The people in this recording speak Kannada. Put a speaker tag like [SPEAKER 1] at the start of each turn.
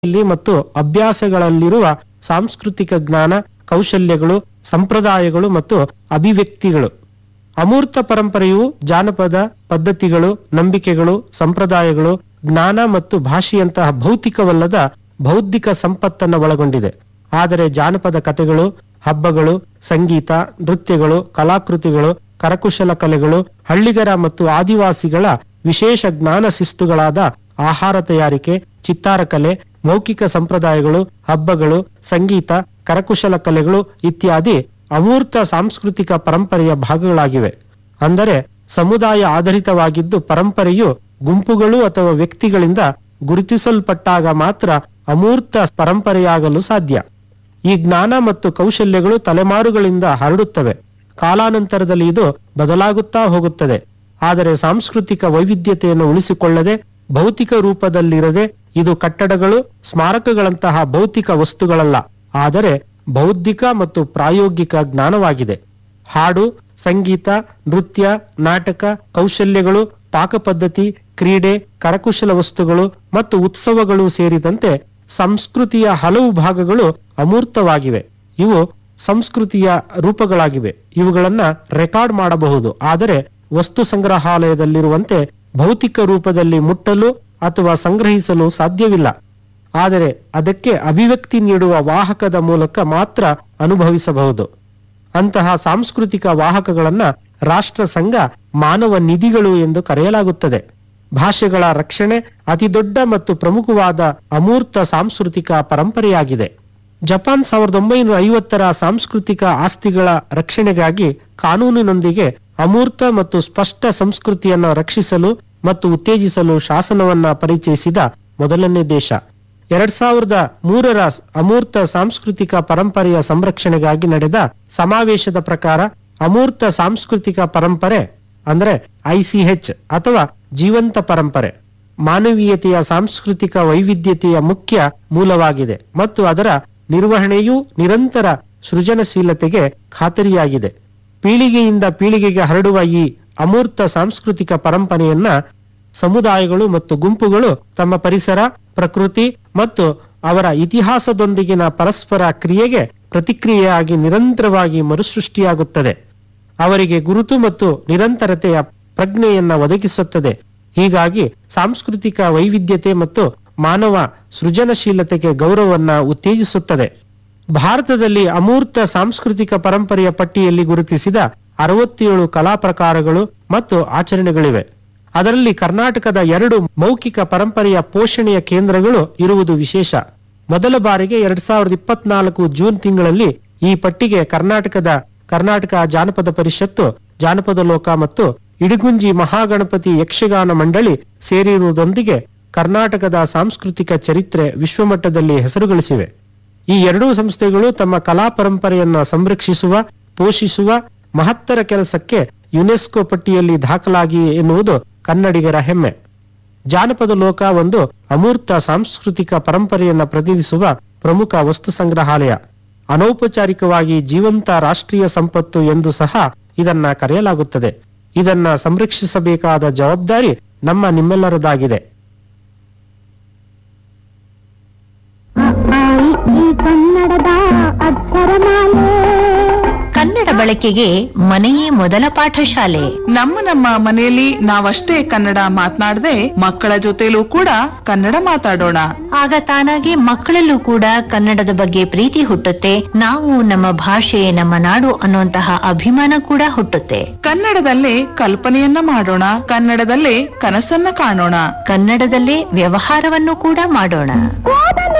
[SPEAKER 1] ಇಲ್ಲಿ ಮತ್ತು ಅಭ್ಯಾಸಗಳಲ್ಲಿರುವ ಸಾಂಸ್ಕೃತಿಕ ಜ್ಞಾನ ಕೌಶಲ್ಯಗಳು ಸಂಪ್ರದಾಯಗಳು ಮತ್ತು ಅಭಿವ್ಯಕ್ತಿಗಳು ಅಮೂರ್ತ ಪರಂಪರೆಯು ಜಾನಪದ ಪದ್ಧತಿಗಳು ನಂಬಿಕೆಗಳು ಸಂಪ್ರದಾಯಗಳು ಜ್ಞಾನ ಮತ್ತು ಭಾಷೆಯಂತಹ ಭೌತಿಕವಲ್ಲದ ಬೌದ್ಧಿಕ ಸಂಪತ್ತನ್ನು ಒಳಗೊಂಡಿದೆ ಆದರೆ ಜಾನಪದ ಕಥೆಗಳು ಹಬ್ಬಗಳು ಸಂಗೀತ ನೃತ್ಯಗಳು ಕಲಾಕೃತಿಗಳು ಕರಕುಶಲ ಕಲೆಗಳು ಹಳ್ಳಿಗರ ಮತ್ತು ಆದಿವಾಸಿಗಳ ವಿಶೇಷ ಜ್ಞಾನ ಶಿಸ್ತುಗಳಾದ ಆಹಾರ ತಯಾರಿಕೆ ಚಿತ್ತಾರ ಕಲೆ ಮೌಖಿಕ ಸಂಪ್ರದಾಯಗಳು ಹಬ್ಬಗಳು ಸಂಗೀತ ಕರಕುಶಲ ಕಲೆಗಳು ಇತ್ಯಾದಿ ಅಮೂರ್ತ ಸಾಂಸ್ಕೃತಿಕ ಪರಂಪರೆಯ ಭಾಗಗಳಾಗಿವೆ ಅಂದರೆ ಸಮುದಾಯ ಆಧಾರಿತವಾಗಿದ್ದು ಪರಂಪರೆಯು ಗುಂಪುಗಳು ಅಥವಾ ವ್ಯಕ್ತಿಗಳಿಂದ ಗುರುತಿಸಲ್ಪಟ್ಟಾಗ ಮಾತ್ರ ಅಮೂರ್ತ ಪರಂಪರೆಯಾಗಲು ಸಾಧ್ಯ ಈ ಜ್ಞಾನ ಮತ್ತು ಕೌಶಲ್ಯಗಳು ತಲೆಮಾರುಗಳಿಂದ ಹರಡುತ್ತವೆ ಕಾಲಾನಂತರದಲ್ಲಿ ಇದು ಬದಲಾಗುತ್ತಾ ಹೋಗುತ್ತದೆ ಆದರೆ ಸಾಂಸ್ಕೃತಿಕ ವೈವಿಧ್ಯತೆಯನ್ನು ಉಳಿಸಿಕೊಳ್ಳದೆ ಭೌತಿಕ ರೂಪದಲ್ಲಿರದೆ ಇದು ಕಟ್ಟಡಗಳು ಸ್ಮಾರಕಗಳಂತಹ ಭೌತಿಕ ವಸ್ತುಗಳಲ್ಲ ಆದರೆ ಬೌದ್ಧಿಕ ಮತ್ತು ಪ್ರಾಯೋಗಿಕ ಜ್ಞಾನವಾಗಿದೆ ಹಾಡು ಸಂಗೀತ ನೃತ್ಯ ನಾಟಕ ಕೌಶಲ್ಯಗಳು ಪಾಕಪದ್ಧತಿ ಕ್ರೀಡೆ ಕರಕುಶಲ ವಸ್ತುಗಳು ಮತ್ತು ಉತ್ಸವಗಳು ಸೇರಿದಂತೆ ಸಂಸ್ಕೃತಿಯ ಹಲವು ಭಾಗಗಳು ಅಮೂರ್ತವಾಗಿವೆ ಇವು ಸಂಸ್ಕೃತಿಯ ರೂಪಗಳಾಗಿವೆ ಇವುಗಳನ್ನ ರೆಕಾರ್ಡ್ ಮಾಡಬಹುದು ಆದರೆ ವಸ್ತು ಸಂಗ್ರಹಾಲಯದಲ್ಲಿರುವಂತೆ ಭೌತಿಕ ರೂಪದಲ್ಲಿ ಮುಟ್ಟಲು ಅಥವಾ ಸಂಗ್ರಹಿಸಲು ಸಾಧ್ಯವಿಲ್ಲ ಆದರೆ ಅದಕ್ಕೆ ಅಭಿವ್ಯಕ್ತಿ ನೀಡುವ ವಾಹಕದ ಮೂಲಕ ಮಾತ್ರ ಅನುಭವಿಸಬಹುದು ಅಂತಹ ಸಾಂಸ್ಕೃತಿಕ ವಾಹಕಗಳನ್ನ ರಾಷ್ಟ್ರ ಸಂಘ ಮಾನವ ನಿಧಿಗಳು ಎಂದು ಕರೆಯಲಾಗುತ್ತದೆ ಭಾಷೆಗಳ ರಕ್ಷಣೆ ಅತಿದೊಡ್ಡ ಮತ್ತು ಪ್ರಮುಖವಾದ ಅಮೂರ್ತ ಸಾಂಸ್ಕೃತಿಕ ಪರಂಪರೆಯಾಗಿದೆ ಜಪಾನ್ ಸಾವಿರದ ಒಂಬೈನೂರ ಐವತ್ತರ ಸಾಂಸ್ಕೃತಿಕ ಆಸ್ತಿಗಳ ರಕ್ಷಣೆಗಾಗಿ ಕಾನೂನಿನೊಂದಿಗೆ ಅಮೂರ್ತ ಮತ್ತು ಸ್ಪಷ್ಟ ಸಂಸ್ಕೃತಿಯನ್ನು ರಕ್ಷಿಸಲು ಮತ್ತು ಉತ್ತೇಜಿಸಲು ಶಾಸನವನ್ನ ಪರಿಚಯಿಸಿದ ಮೊದಲನೇ ದೇಶ ಎರಡ್ ಸಾವಿರದ ಮೂರರ ಅಮೂರ್ತ ಸಾಂಸ್ಕೃತಿಕ ಪರಂಪರೆಯ ಸಂರಕ್ಷಣೆಗಾಗಿ ನಡೆದ ಸಮಾವೇಶದ ಪ್ರಕಾರ ಅಮೂರ್ತ ಸಾಂಸ್ಕೃತಿಕ ಪರಂಪರೆ ಅಂದ್ರೆ ಐಸಿಎಚ್ ಅಥವಾ ಜೀವಂತ ಪರಂಪರೆ ಮಾನವೀಯತೆಯ ಸಾಂಸ್ಕೃತಿಕ ವೈವಿಧ್ಯತೆಯ ಮುಖ್ಯ ಮೂಲವಾಗಿದೆ ಮತ್ತು ಅದರ ನಿರ್ವಹಣೆಯೂ ನಿರಂತರ ಸೃಜನಶೀಲತೆಗೆ ಖಾತರಿಯಾಗಿದೆ ಪೀಳಿಗೆಯಿಂದ ಪೀಳಿಗೆಗೆ ಹರಡುವ ಈ ಅಮೂರ್ತ ಸಾಂಸ್ಕೃತಿಕ ಪರಂಪರೆಯನ್ನ ಸಮುದಾಯಗಳು ಮತ್ತು ಗುಂಪುಗಳು ತಮ್ಮ ಪರಿಸರ ಪ್ರಕೃತಿ ಮತ್ತು ಅವರ ಇತಿಹಾಸದೊಂದಿಗಿನ ಪರಸ್ಪರ ಕ್ರಿಯೆಗೆ ಪ್ರತಿಕ್ರಿಯೆಯಾಗಿ ನಿರಂತರವಾಗಿ ಮರುಸೃಷ್ಟಿಯಾಗುತ್ತದೆ ಅವರಿಗೆ ಗುರುತು ಮತ್ತು ನಿರಂತರತೆಯ ಪ್ರಜ್ಞೆಯನ್ನ ಒದಗಿಸುತ್ತದೆ ಹೀಗಾಗಿ ಸಾಂಸ್ಕೃತಿಕ ವೈವಿಧ್ಯತೆ ಮತ್ತು ಮಾನವ ಸೃಜನಶೀಲತೆಗೆ ಗೌರವವನ್ನ ಉತ್ತೇಜಿಸುತ್ತದೆ ಭಾರತದಲ್ಲಿ ಅಮೂರ್ತ ಸಾಂಸ್ಕೃತಿಕ ಪರಂಪರೆಯ ಪಟ್ಟಿಯಲ್ಲಿ ಗುರುತಿಸಿದ ಅರವತ್ತೇಳು ಕಲಾ ಪ್ರಕಾರಗಳು ಮತ್ತು ಆಚರಣೆಗಳಿವೆ ಅದರಲ್ಲಿ ಕರ್ನಾಟಕದ ಎರಡು ಮೌಖಿಕ ಪರಂಪರೆಯ ಪೋಷಣೆಯ ಕೇಂದ್ರಗಳು ಇರುವುದು ವಿಶೇಷ ಮೊದಲ ಬಾರಿಗೆ ಎರಡ್ ಸಾವಿರದ ಇಪ್ಪತ್ನಾಲ್ಕು ಜೂನ್ ತಿಂಗಳಲ್ಲಿ ಈ ಪಟ್ಟಿಗೆ ಕರ್ನಾಟಕದ ಕರ್ನಾಟಕ ಜಾನಪದ ಪರಿಷತ್ತು ಜಾನಪದ ಲೋಕ ಮತ್ತು ಇಡಗುಂಜಿ ಮಹಾಗಣಪತಿ ಯಕ್ಷಗಾನ ಮಂಡಳಿ ಸೇರಿರುವುದೊಂದಿಗೆ ಕರ್ನಾಟಕದ ಸಾಂಸ್ಕೃತಿಕ ಚರಿತ್ರೆ ವಿಶ್ವಮಟ್ಟದಲ್ಲಿ ಹೆಸರುಗಳಿಸಿವೆ ಈ ಎರಡೂ ಸಂಸ್ಥೆಗಳು ತಮ್ಮ ಕಲಾ ಪರಂಪರೆಯನ್ನ ಸಂರಕ್ಷಿಸುವ ಪೋಷಿಸುವ ಮಹತ್ತರ ಕೆಲಸಕ್ಕೆ ಯುನೆಸ್ಕೋ ಪಟ್ಟಿಯಲ್ಲಿ ದಾಖಲಾಗಿ ಎನ್ನುವುದು ಕನ್ನಡಿಗರ ಹೆಮ್ಮೆ ಜಾನಪದ ಲೋಕ ಒಂದು ಅಮೂರ್ತ ಸಾಂಸ್ಕೃತಿಕ ಪರಂಪರೆಯನ್ನ ಪ್ರತಿನಿಧಿಸುವ ಪ್ರಮುಖ ವಸ್ತು ಸಂಗ್ರಹಾಲಯ ಅನೌಪಚಾರಿಕವಾಗಿ ಜೀವಂತ ರಾಷ್ಟ್ರೀಯ ಸಂಪತ್ತು ಎಂದು ಸಹ ಇದನ್ನ ಕರೆಯಲಾಗುತ್ತದೆ ಇದನ್ನ ಸಂರಕ್ಷಿಸಬೇಕಾದ ಜವಾಬ್ದಾರಿ ನಮ್ಮ ನಿಮ್ಮೆಲ್ಲರದಾಗಿದೆ
[SPEAKER 2] ಈ ಕನ್ನಡದ ಅಕ್ಷರಮಾಲೆ
[SPEAKER 3] ಕನ್ನಡ ಬಳಕೆಗೆ ಮನೆಯೇ ಮೊದಲ ಪಾಠಶಾಲೆ
[SPEAKER 4] ನಮ್ಮ ನಮ್ಮ ಮನೆಯಲ್ಲಿ ನಾವಷ್ಟೇ ಕನ್ನಡ ಮಾತನಾಡದೆ ಮಕ್ಕಳ ಜೊತೆಲೂ ಕೂಡ ಕನ್ನಡ ಮಾತಾಡೋಣ
[SPEAKER 3] ಆಗ ತಾನಾಗೆ ಮಕ್ಕಳಲ್ಲೂ ಕೂಡ ಕನ್ನಡದ ಬಗ್ಗೆ ಪ್ರೀತಿ ಹುಟ್ಟುತ್ತೆ ನಾವು ನಮ್ಮ ಭಾಷೆ ನಮ್ಮ ನಾಡು ಅನ್ನುವಂತಹ ಅಭಿಮಾನ ಕೂಡ ಹುಟ್ಟುತ್ತೆ
[SPEAKER 4] ಕನ್ನಡದಲ್ಲೇ ಕಲ್ಪನೆಯನ್ನ ಮಾಡೋಣ ಕನ್ನಡದಲ್ಲೇ ಕನಸನ್ನ ಕಾಣೋಣ
[SPEAKER 3] ಕನ್ನಡದಲ್ಲೇ ವ್ಯವಹಾರವನ್ನು ಕೂಡ ಮಾಡೋಣ
[SPEAKER 2] ಓದಲು